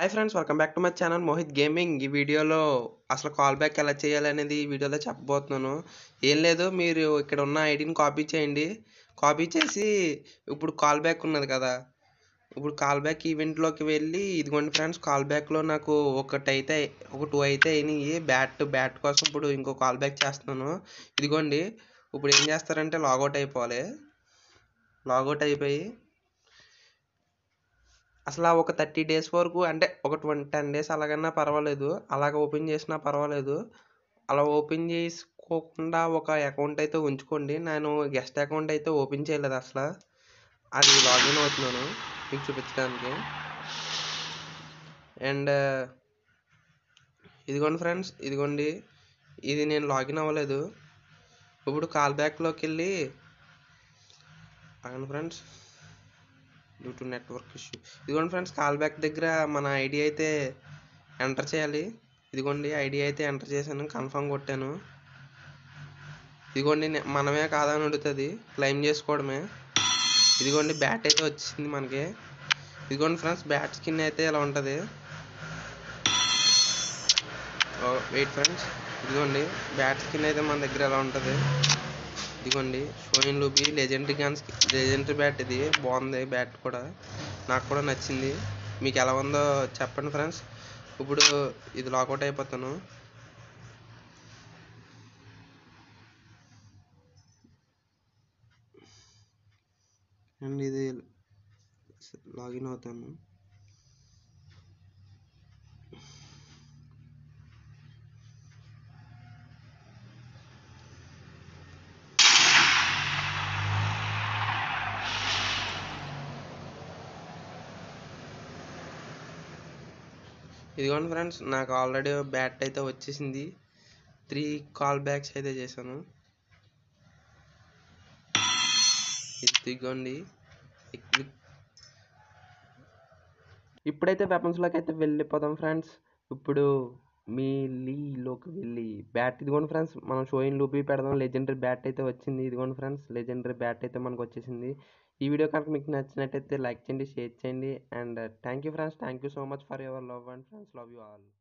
hi friends welcome back to my channel Mohit gaming ఈ వీడియోలో అసలు కాల్ బ్యాక్ ఎలా చేయాలనేది ఈ వీడియోలో చెప్పబోతున్నాను ఏం లేదు మీరు ఇక్కడ ఉన్న ఐడిని కాపీ చేయండి కాపీ చేసి ఇప్పుడు కాల్ బ్యాక్ ఉన్నది కదా ఇప్పుడు కాల్ బ్యాక్ ఈవెంట్లోకి వెళ్ళి ఇదిగోండి ఫ్రెండ్స్ కాల్ బ్యాక్లో నాకు ఒకటి అయితే ఒక టూ అయితే అయినాయి బ్యాట్ బ్యాట్ కోసం ఇప్పుడు ఇంకో కాల్ బ్యాక్ చేస్తున్నాను ఇదిగోండి ఇప్పుడు ఏం చేస్తారంటే లాగౌట్ అయిపోవాలి లాగౌట్ అయిపోయి అసలు ఆ ఒక థర్టీ డేస్ వరకు అంటే ఒక ట్వంటీ టెన్ డేస్ అలాగన్నా పర్వాలేదు అలాగ ఓపెన్ చేసినా పర్వాలేదు అలా ఓపెన్ చేసుకోకుండా ఒక అకౌంట్ అయితే ఉంచుకోండి నేను గెస్ట్ అకౌంట్ అయితే ఓపెన్ చేయలేదు అసలు అది లాగిన్ అవుతున్నాను మీకు చూపించడానికి అండ్ ఇదిగోండి ఫ్రెండ్స్ ఇదిగోండి ఇది నేను లాగిన్ అవ్వలేదు ఇప్పుడు కాల్ బ్యాక్లోకి వెళ్ళి అగండి friends due to network issue ఇదిగోండి ఫ్రెండ్స్ కాల్ బ్యాక్ దగ్గర మన ఐడి అయితే ఎంటర్ చేయాలి ఇదిగోండి ఐడి అయితే ఎంటర్ చేశాను కన్ఫర్మ్ కొట్టాను ఇదిగోండి నే- మనమే కాదని అడుగుతుంది క్లెయిమ్ చేసుకోవడమే ఇదిగోండి బ్యాట్ అయితే వచ్చింది మనకి ఇదిగోండి ఫ్రెండ్స్ బ్యాట్ స్కిన్ అయితే ఇలా ఉంటుంది వెయిట్ ఫ్రెండ్స్ ఇదిగోండి బ్యాట్ స్కిన్ అయితే మన దగ్గర ఎలా ఉంటుంది ఇదిగోండి షోయిన్ లూబీ లెజెండరీ గన్స్ లెజెండరీ బ్యాట్ ఇది బాగుంది బ్యాట్ కూడా నాకు కూడా నచ్చింది మీకు ఎలా ఉందో చెప్పండి ఫ్రెండ్స్ ఇప్పుడు ఇది లాకౌట్ అయిపోతాను అండ్ ఇది లాగిన్ అవుతాను ఇదిగోండి ఫ్రెండ్స్ నాకు ఆల్రెడీ బ్యాట్ అయితే వచ్చేసింది త్రీ కాల్ బ్యాక్స్ అయితే చేశాను ఇదిగోండి ఇక్- ఇప్పుడైతే వెపన్స్లోకి అయితే వెళ్ళిపోదాం ఫ్రెండ్స్ ఇప్పుడు మీ లీలోకి వెళ్ళి బ్యాట్ ఇదిగోండి ఫ్రెండ్స్ మనం షోయిన్ లూపీ పెడదాం లెజెండరీ బ్యాట్ అయితే వచ్చింది ఇదిగోండి ఫ్రెండ్స్ లెజెండరీ బ్యాట్ అయితే మనకు వచ్చేసింది ఈ వీడియో కనుక మీకు నచ్చినట్టయితే లైక్ చేయండి షేర్ చేయండి and thank you friends thank you so much for your love and friends love you all